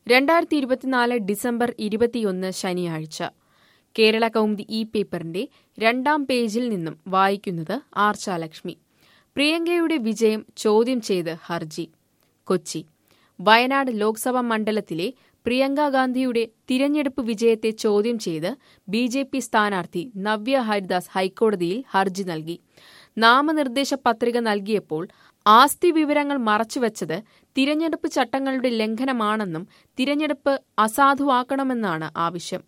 രണ്ടായിരത്തി ഇരുപത്തിനാല് ഡിസംബർ ഇരുപത്തിയൊന്ന് ശനിയാഴ്ച കേരള കൗമുദി ഈ പേപ്പറിന്റെ രണ്ടാം പേജിൽ നിന്നും വായിക്കുന്നത് ആർച്ചാലക്ഷ്മി പ്രിയങ്കയുടെ വിജയം ചോദ്യം ചെയ്ത് ഹർജി കൊച്ചി വയനാട് ലോക്സഭാ മണ്ഡലത്തിലെ പ്രിയങ്ക ഗാന്ധിയുടെ തിരഞ്ഞെടുപ്പ് വിജയത്തെ ചോദ്യം ചെയ്ത് ബി ജെ പി സ്ഥാനാർത്ഥി നവ്യ ഹരിദാസ് ഹൈക്കോടതിയിൽ ഹർജി നൽകി നാമനിർദ്ദേശ പത്രിക നൽകിയപ്പോൾ ആസ്തി വിവരങ്ങൾ മറച്ചുവെച്ചത് തിരഞ്ഞെടുപ്പ് ചട്ടങ്ങളുടെ ലംഘനമാണെന്നും തിരഞ്ഞെടുപ്പ് അസാധുവാക്കണമെന്നാണ് ആവശ്യം